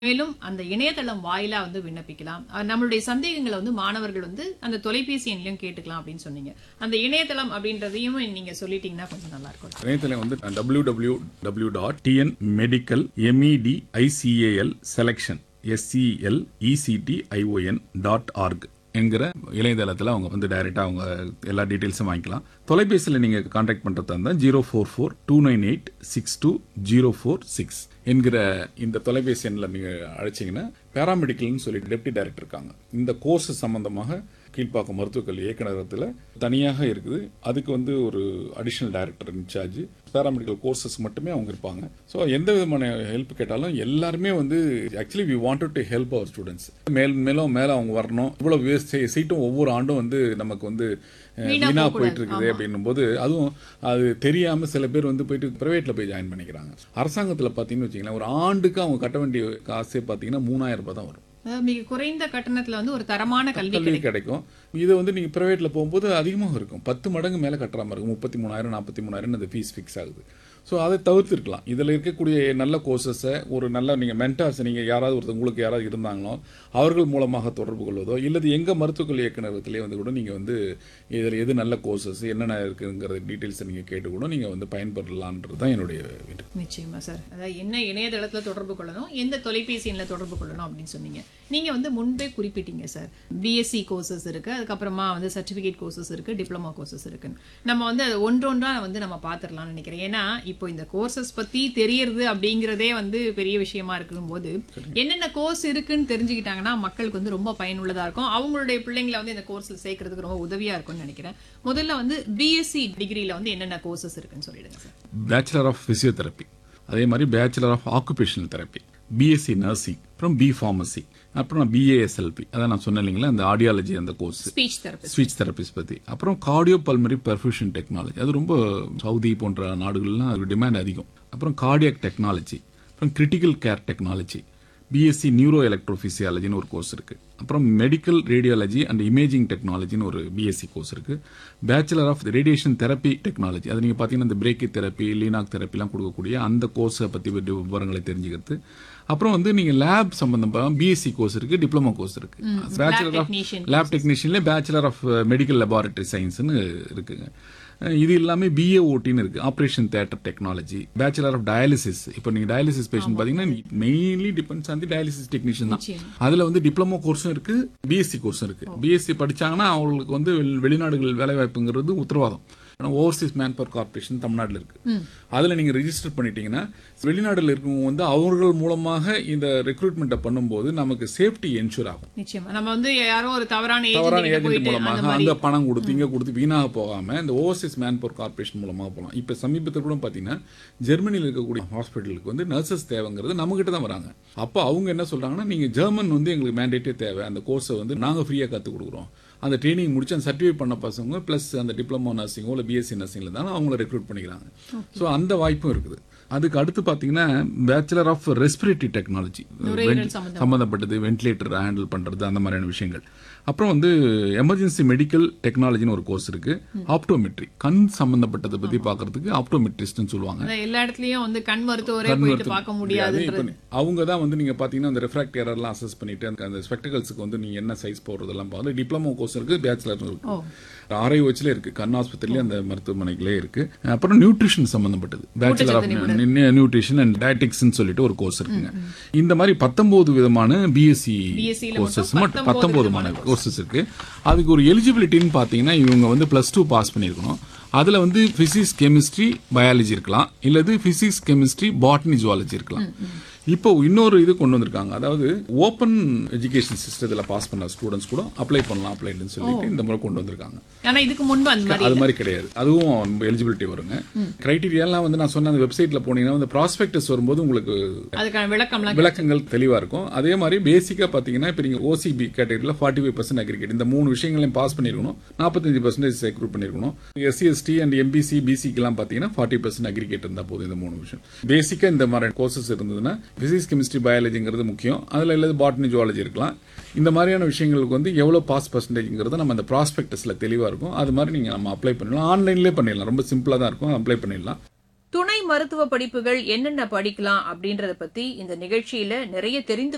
மேலும் அந்த இணையதளம் வாயிலா வந்து விண்ணப்பிக்கலாம் அஹ் நம்மளுடைய சந்தேகங்களை வந்து மாணவர்கள் வந்து அந்த தொலைபேசி எண்லையும் கேட்டுக்கலாம் அப்படின்னு சொன்னீங்க அந்த இணையதளம் அப்படின்றதையும் நீங்க சொல்லிட்டீங்கன்னா கொஞ்சம் நல்லா இருக்கும் இணையதளம் வந்து W W W dot TN medical MED ICAL selection SCL ECT ION dot org என்கிற இணையதளத்தில் அவங்க வந்து டைரெக்டாக அவங்க எல்லா டீட்டெயில்ஸும் வாங்கிக்கலாம் தொலைபேசியில் நீங்கள் கான்டாக்ட் பண்ணுறதா இருந்தால் zero four four two nine eight six two zero four six என்கிற இந்த தொலைபேசி எண்ணில் நீங்கள் அழைச்சிங்கன்னா பேராமெடிக்கல்னு சொல்லி டெப்டி டைரக்டர் இருக்காங்க இந்த கோர்ஸ் சம்பந்தமாக கீழ்ப்பாக்கம் மருத்துவக் கல்வி இயக்குநரகத்தில் தனியாக இருக்குது அதுக்கு வந்து ஒரு additional director incharge paramedical courses மட்டுமே அவங்க இருப்பாங்க ஸோ எந்த விதமான ஹெல்ப் கேட்டாலும் எல்லாருமே வந்து actually we wanted to help our students மேல் மேலும் மேலே அவங்க வரணும் இவ்வளோ சீட்டும் ஒவ்வொரு ஆண்டும் வந்து நமக்கு வந்து அஹ், வீணா வீணா போகக்கூடாது. போயிட்டு இருக்குது அப்படின்னும் போது அதுவும் அது தெரியாம சில பேர் வந்து போயிட்டு பிரைவேட்ல போய் ஜாயின் பண்ணிக்கிறாங்க அரசாங்கத்தில் பார்த்தீங்கன்னு வச்சுங்களேன் ஒரு ஆண்டுக்கு அவங்க கட்ட வேண்டிய காசே பார்த்தீங்கன்னா மூணாயிரம் ரூபாய் தான் வரும் அதாவது மிக குறைந்த கட்டணத்துல வந்து ஒரு தரமான கல்வி கல்வி கிடைக்கும் கிடைக்கும் இது வந்து நீங்க பிரைவேட்ல போகும்போது அதிகமாக இருக்கும் பத்து மடங்கு மேல கட்டுற மாதிரி இருக்கும் முப்பத்தி மூணாயிரம் நாற்பத்தி மூணாயிரம் அந்த ஃபீஸ் ஃபிக்ஸ் ஆகுது ஸோ அதை தவிர்த்திருக்கலாம் இதில் இருக்கக்கூடிய நல்ல கோர்சஸை ஒரு நல்ல நீங்கள் மென்டார்ஸ் நீங்கள் யாராவது ஒருத்தர் உங்களுக்கு யாராவது இருந்தாங்களோ அவர்கள் மூலமாக தொடர்பு கொள்வதோ இல்லது எங்கள் மருத்துவக்கல்வி இயக்குநரகத்திலே வந்து கூட நீங்கள் வந்து இதில் எது நல்ல கோர்சஸ் என்னென்ன இருக்குங்கிற டீட்டெயில்ஸை நீங்கள் கேட்டு கூட நீங்கள் வந்து பயன்பெறலான்றது தான் என்னுடைய வீடு நிச்சயமா சார் அதாவது என்ன இணையதளத்துல தொடர்பு கொள்ளணும் எந்த தொலைபேசி எண்ணில் தொடர்பு கொள்ளணும் அப்படின்னு சொன்னீங்க நீங்க வந்து முன்பே குறிப்பிட்டீங்க சார் பிஎஸ்சி கோர்சஸ் இருக்கு அதுக்கப்புறமா வந்து சர்டிபிகேட் கோர்சஸ் இருக்கு டிப்ளமா கோர்சஸ் இருக்கு நம்ம வந்து அது ஒன்றொன்றா வந்து நம்ம பாத்துரலாம்னு நினைக்கிறேன் ஏன்னா இப்போ இந்த கோர்சஸ் பத்தி தெரியறது அப்படிங்கறதே வந்து பெரிய விஷயமா இருக்கும்போது என்னென்ன கோர்ஸ் இருக்குன்னு தெரிஞ்சுக்கிட்டாங்கன்னா மக்களுக்கு வந்து ரொம்ப பயனுள்ளதா இருக்கும் அவங்களுடைய பிள்ளைங்களை வந்து இந்த கோர்ஸ்ல சேர்க்கறதுக்கு ரொம்ப உதவியா இருக்கும்னு நினைக்கிறேன் முதல்ல வந்து பிஎஸ்சி டிகிரில வந்து என்னென்ன கோர்சஸ் இருக்குன்னு சொல்லிடுங்க சார் பேச்சுலர் ஆஃப் பிசியோதெரப்பி அதே மாதிரி bachelor of occupational therapy BSc nursing அப்புறம் பி ஃபார்மசி அப்புறம் பிஏஎஸ்எல்பி அதான் நான் சொன்னேன் இல்லைங்களா அந்த ஆடியாலஜி அந்த course speech therapist speech therapist பத்தி அப்புறம் கார்டியோ பல்மரி பெர்ஃபியூஷன் டெக்னாலஜி அது ரொம்ப சவுதி போன்ற நாடுகள்லாம் அது டிமாண்ட் அதிகம் அப்புறம் கார்டியாக் டெக்னாலஜி அப்புறம் critical care technology BSc neuro எலக்ட்ரோபிசியாலஜின்னு ஒரு கோர்ஸ் இருக்கு அப்புறம் மெடிக்கல் ரேடியாலஜி அண்ட் இமேஜிங் டெக்னாலஜின்னு ஒரு பிஎஸ்சி கோர்ஸ் இருக்கு bachelor of radiation therapy technology அது நீங்க பாத்தீங்கன்னா இந்த பிரேக்கி தெரப்பி லீனாக் தெரப்பிலாம் கொடுக்கக்கூடிய அந்த கோர்ஸை பத்தி விவரங்களை தெரிஞ்சுக்கிறது அப்புறம் வந்து நீங்க லேப் சம்பந்தமா பிஎஸ்சி கோர்ஸ் இருக்கு டிப்ளமோ கோர்ஸ் இருக்கு பேச்சுலர் ஆஃப் technician லேப் டெக்னீஷியன்ல பேச்சுலர் ஆஃப் மெடிக்கல் லெபார்டரி சயின்ஸ்னு இருக்குங்க அஹ் இது எல்லாமே பிஏ ஓட்டின்னு இருக்கு operation theatre technology bachelor of dialysis இப்போ நீங்க டயாலிசிஸ் பேஷண்ட் பாத்தீங்கன்னா mainly depends on the dialysis technician தான் நிச்சயம். அதுல வந்து டிப்ளமோ கோர்ஸும் இருக்கு பிஎஸ்சி கோர்ஸும் இருக்கு பிஎஸ்சி படிச்சாங்கன்னா அவங்களுக்கு வந்து வெளி- வெளிநாடுகள் வேலை வாய்ப்புங்கிறது உத்தரவாதம் ஓவர்சீஸ் மேன் பவர் கார்பரேஷன் தமிழ்நாட்டில் இருக்கு அதுல நீங்க ரெஜிஸ்டர் பண்ணிட்டீங்கன்னா வெளிநாடுல இருக்கவங்க வந்து அவர்கள் மூலமாக இந்த ரெக்ரூட்மெண்ட்டை பண்ணும்போது நமக்கு சேஃப்டி என்ஷூர் ஆகும் நிச்சயமா நம்ம வந்து யாரோ ஒரு தவறான தவறான ஏஜென்ட் ஏஜென்ட் போயிட்டு அந்த மூலமாக மாதிரி அங்க பணம் கொடுத்து இங்க கொடுத்து வீணாக போகாம இந்த ஓவர்சீஸ் மேன் பவர் கார்பரேஷன் மூலமாக போகலாம் இப்ப சமீபத்தில் கூட பாத்தீங்கன்னா ஜெர்மனியில் இருக்கக்கூடிய ஹாஸ்பிட்டலுக்கு வந்து நர்சஸ் தேவைங்கிறது நம்ம கிட்ட தான் வராங்க அப்போ அவங்க என்ன சொல்றாங்கன்னா நீங்க ஜெர்மன் வந்து எங்களுக்கு மேண்டேட்டே தேவை அந்த கோர்ஸை வந்து நாங்க ஃப்ரீயா கத்துக் கொடுக்குறோம் அந்த ட்ரைனிங் முடிச்சு அந்த சர்டிஃபிகேட் பண்ண பசங்க பிளஸ் அந்த டிப்ளமோ நர்சிங்கோ இல்லை பிஎஸ்சி நர்சிங்ல தான் அவங்கள ரெக்ரூட் பண்ணிக்கிறாங்க ஸோ அந்த வாய்ப்பும் இருக்குது அதுக்கு அடுத்து பாத்தீங்கன்னா பேச்சுலர் ஆஃப் ரெஸ்பிரேட்டரி டெக்னாலஜி நுரையீரல் சம்பந்தம் சம்பந்தப்பட்டது வென்டிலேட்டர் ஹேண்டில் பண்றது அந்த மாதிரியான விஷயங்கள் அப்புறம் வந்து எமர்ஜென்சி மெடிக்கல் டெக்னாலஜின்னு ஒரு கோர்ஸ் இருக்கு ஆப்டோமெட்ரி கண் சம்பந்தப்பட்டதை பத்தி பார்க்கிறதுக்கு ஆப்டோமெட்ரிஸ்ட்னு சொல்லுவாங்க அதான் எல்லா இடத்துலயும் வந்து கண் மருத்துவரே கண் போயிட்டு மருத்துவம் பார்க்க முடியாது. முடியாதுன்றது இப்ப அவங்க தான் வந்து நீங்க பாத்தீங்கன்னா அந்த ரெஃப்ராக்ட் எரர்லாம் அசஸ் பண்ணிட்டு அந்த- அந்த ஸ்பெக்டிகல்ஸுக்கு வந்து நீங்க என்ன சைஸ் போடுறதெல்லாம் பார்த்து டிப்ளமோ கோர்ஸ் இருக்கு பேச்சுலர் இருக்கு ஆர்ஐஓச்ல இருக்கு கண் ஆஸ்பத்திரியில அந்த மருத்துவமனைகளே இருக்கு அப்புறம் நியூட்ரிஷன் சம்பந்தப்பட்டது bachelor of nutrition and dietetics சொல்லிட்டு ஒரு கோர்ஸ் இருக்குங்க இந்த மாதிரி பத்தொன்பது விதமான பிஎஸ்சி BSc ல கோர்சஸ் மொத்தம் மட்டும் பத்தொன்பது விதமான கோர்சஸ் இருக்கு அதுக்கு ஒரு எலிஜிபிலிட்டின்னு பாத்தீங்கன்னா இவங்க வந்து பிளஸ் டூ பாஸ் பண்ணியிருக்கணும் அதுல வந்து பிசிக்ஸ் கெமிஸ்ட்ரி பயாலஜி இருக்கலாம் இல்லது பிசிக்ஸ் கெமிஸ்ட்ரி பாட்னி ஜுவாலஜி இருக்கலாம் இப்போ இன்னொரு இது கொண்டு வந்திருக்காங்க அதாவது ஓப்பன் எஜுகேஷன் சிஸ்டத்தில் பாஸ் பண்ண ஸ்டூடெண்ட்ஸ் கூட அப்ளை பண்ணலாம் அப்ளைன்னு சொல்லிட்டு இந்த முறை கொண்டு வந்திருக்காங்க ஆனா இதுக்கு முன்பு அந்த மாதிரி அது மாதிரி கிடையாது அதுவும் எலிஜிபிலிட்டி வருங்க கிரைட்டீரியாலாம் வந்து நான் சொன்ன அந்த வெப்சைட்ல போனீங்கன்னா வந்து ப்ராஸ்பெக்டஸ் வரும்போது உங்களுக்கு அதுக்கான விளக்கம்லாம் விளக்கங்கள் தெளிவா இருக்கும் அதே மாதிரி பேசிக்கா பாத்தீங்கன்னா இப்ப நீங்க ஓசிபி கேட்டகரியில ஃபார்ட்டி ஃபைவ் பர்சன்ட் அக்ரிகேட் இந்த மூணு விஷயங்களையும் பாஸ் பண்ணிருக்கணும் நாற்பத்தஞ்சு பர்சன்டேஜ் ரெக்ரூட் பண்ணிருக்கணும் எஸ்சி எஸ்டி அண்ட் எம்பிசி பிசிக்கு எல்லாம் பாத்தீங்கன்னா ஃபார்ட்டி பர்சன்ட் அக்ரிகேட் இருந்தா போதும் இந்த மூணு விஷயம் பேசிக்கா இந்த மாதிரி கோர்சஸ் இருந்ததுன்னா பிசிக்ஸ் கெமிஸ்ட்ரி பயாலஜிங்கிறது முக்கியம் அதுல இல்லது பாட்னி ஜுவாலஜி இருக்கலாம் இந்த மாதிரியான விஷயங்களுக்கு வந்து எவ்வளவு பாஸ் பர்சன்டேஜ்ங்கிறது நம்ம அந்த ப்ராஸ்பெக்டஸ்ல தெளிவா இருக்கும் அது மாதிரி நீங்க நம்ம அப்ளை பண்ணலாம் ஆன்லைன்லேயே பண்ணிடலாம் ரொம்ப சிம்பிளா தான் இருக்கும் அப்ளை பண்ணிடலாம் துணை மருத்துவ படிப்புகள் என்னென்ன படிக்கலாம் அப்படின்றத பத்தி இந்த நிகழ்ச்சியில நிறைய தெரிந்து